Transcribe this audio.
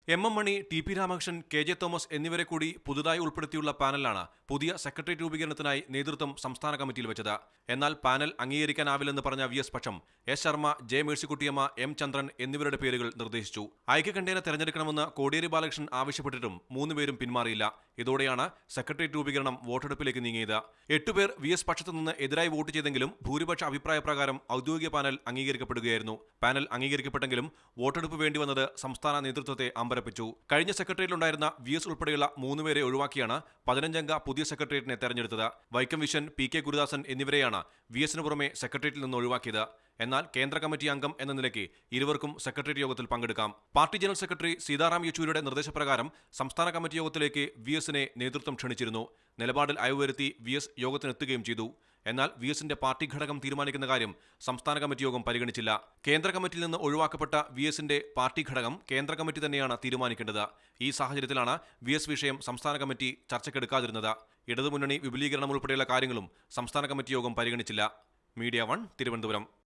M M Mani T P Ramakrishnan K J Thomas എന്നിവരെ കൂടി പുതുതായി ഉൾപ്പെടുത്തിയുള്ള പാനലാണ് പുതിയ സെക്രട്ടേറിയറ്റ് രൂപീകരണത്തിനായി നേതൃത്വം സംസ്ഥാന കമ്മിറ്റിയിൽ വെച്ചത് എന്നാൽ പാനൽ അംഗീകരിക്കാനാവില്ലെന്ന് പറഞ്ഞ വി എസ് പക്ഷം S Sharma J Mercykuttyamma M Chandran എന്നിവരുടെ പേരുകൾ നിർദ്ദേശിച്ചു ഐക്യകണ്ഠേന തെരഞ്ഞെടുക്കണമെന്ന് കോടിയേരി ബാലകൃഷ്ണൻ ആവശ്യപ്പെട്ടിട്ടും മൂന്നുപേരും പിന്മാറിയില്ല ഇതോടെയാണ് സെക്രട്ടേറിയറ്റ് രൂപീകരണം വോട്ടെടുപ്പിലേക്ക് നീങ്ങിയത് എട്ടുപേർ വി എസ് പക്ഷത്തു നിന്ന് എതിരായി വോട്ട് ചെയ്തെങ്കിലും ഭൂരിപക്ഷ അഭിപ്രായ പ്രകാരം ഔദ്യോഗിക പാനൽ അംഗീകരിക്കപ്പെടുകയായിരുന്നു പാനൽ അംഗീകരിക്കപ്പെട്ടെങ്കിലും വോട്ടെടുപ്പ് വേണ്ടിവന്നത് സംസ്ഥാന നേതൃത്വത്തെ അമ്പരപ്പിച്ചു കഴിഞ്ഞ സെക്രട്ടേറിയറ്റിലുണ്ടായിരുന്ന വി എസ് ഉൾപ്പെടെയുള്ള മൂന്നുപേരെ ഒഴിവാക്കിയാണ് പതിനഞ്ചംഗ പുതിയ സെക്രട്ടേറിയറ്റിനെ തെരഞ്ഞെടുത്തത് വൈക്കം വിഷൻ പി കെ ഗുരുദാസൻ എന്നിവരെയാണ് വി എസിന് പുറമെ സെക്രട്ടേറിയറ്റിൽ നിന്ന് ഒഴിവാക്കിയത് എന്നാൽ കേന്ദ്ര കമ്മിറ്റി അംഗം എന്ന നിലയ്ക്ക് ഇരുവർക്കും സെക്രട്ടേറിയറ്റ് യോഗത്തിൽ പങ്കെടുക്കാം പാർട്ടി ജനറൽ സെക്രട്ടറി സീതാറാം യെച്ചൂരിയുടെ നിർദ്ദേശപ്രകാരം സംസ്ഥാന കമ്മിറ്റി യോഗത്തിലേക്ക് വി എസിനെ നേതൃത്വം ക്ഷണിച്ചിരുന്നു നിലപാടിൽ അയവ് വരുത്തി വി എസ് യോഗത്തിനെത്തുകയും ചെയ്തു എന്നാൽ വി എസിന്റെ പാർട്ടി ഘടകം തീരുമാനിക്കുന്ന കാര്യം സംസ്ഥാന കമ്മിറ്റി യോഗം പരിഗണിച്ചില്ല കേന്ദ്ര കമ്മിറ്റിയിൽ നിന്ന് ഒഴിവാക്കപ്പെട്ട വി എസിന്റെ പാർട്ടി ഘടകം കേന്ദ്ര കമ്മിറ്റി തന്നെയാണ് തീരുമാനിക്കേണ്ടത് ഈ സാഹചര്യത്തിലാണ് വി എസ് വിഷയം സംസ്ഥാന കമ്മിറ്റി ചർച്ചയ്ക്കെടുക്കാതിരുന്നത് ഇടതുമുന്നണി വിപുലീകരണം ഉൾപ്പെടെയുള്ള കാര്യങ്ങളും സംസ്ഥാന കമ്മിറ്റി യോഗം പരിഗണിച്ചില്ല മീഡിയ വൺ തിരുവനന്തപുരം